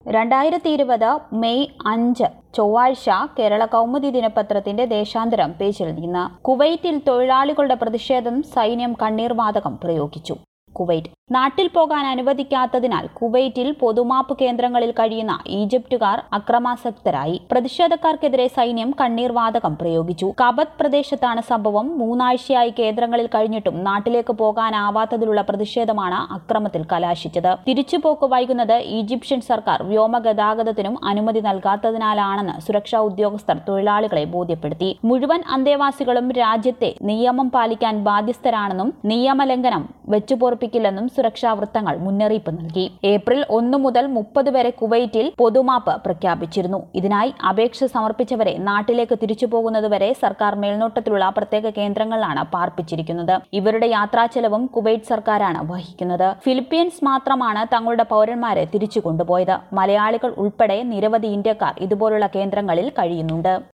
രണ്ടായിരത്തി ഇരുപത് മെയ് അഞ്ച് ചൊവ്വാഴ്ച കേരള കൗമുദി ദിനപത്രത്തിന്റെ ദേശാന്തരം പേജിൽ നിന്ന് കുവൈറ്റിൽ തൊഴിലാളികളുടെ പ്രതിഷേധം സൈന്യം കണ്ണീർവാതകം പ്രയോഗിച്ചു കുവൈറ്റ് നാട്ടിൽ പോകാൻ അനുവദിക്കാത്തതിനാൽ കുവൈറ്റിൽ പൊതുമാപ്പ് കേന്ദ്രങ്ങളിൽ കഴിയുന്ന ഈജിപ്തുകാർ അക്രമാസക്തരായി പ്രതിഷേധക്കാർക്കെതിരെ സൈന്യം കണ്ണീർവാതകം പ്രയോഗിച്ചു കബത്ത് പ്രദേശത്താണ് സംഭവം മൂന്നാഴ്ചയായി കേന്ദ്രങ്ങളിൽ കഴിഞ്ഞിട്ടും നാട്ടിലേക്ക് പോകാനാവാത്തതിലുള്ള പ്രതിഷേധമാണ് അക്രമത്തിൽ കലാശിച്ചത് തിരിച്ചുപോക്ക് വൈകുന്നത് ഈജിപ്ഷ്യൻ സർക്കാർ വ്യോമഗതാഗതത്തിനും അനുമതി നൽകാത്തതിനാലാണെന്ന് സുരക്ഷാ ഉദ്യോഗസ്ഥർ തൊഴിലാളികളെ ബോധ്യപ്പെടുത്തി മുഴുവൻ അന്തേവാസികളും രാജ്യത്തെ നിയമം പാലിക്കാൻ ബാധ്യസ്ഥരാണെന്നും നിയമലംഘനം വെച്ചുപൊറുപ്പിക്കില്ലെന്നും സുരക്ഷാ വൃത്തങ്ങൾ മുന്നറിയിപ്പ് നൽകി ഏപ്രിൽ ഒന്ന് മുതൽ മുപ്പത് വരെ കുവൈറ്റിൽ പൊതുമാപ്പ് പ്രഖ്യാപിച്ചിരുന്നു ഇതിനായി അപേക്ഷ സമർപ്പിച്ചവരെ നാട്ടിലേക്ക് തിരിച്ചു പോകുന്നതുവരെ സർക്കാർ മേൽനോട്ടത്തിലുള്ള പ്രത്യേക കേന്ദ്രങ്ങളിലാണ് പാർപ്പിച്ചിരിക്കുന്നത് ഇവരുടെ യാത്രാ ചെലവും കുവൈറ്റ് സർക്കാരാണ് വഹിക്കുന്നത് ഫിലിപ്പീൻസ് മാത്രമാണ് തങ്ങളുടെ പൗരന്മാരെ തിരിച്ചു കൊണ്ടുപോയത് മലയാളികൾ ഉൾപ്പെടെ നിരവധി ഇന്ത്യക്കാർ ഇതുപോലുള്ള കേന്ദ്രങ്ങളിൽ കഴിയുന്നുണ്ട്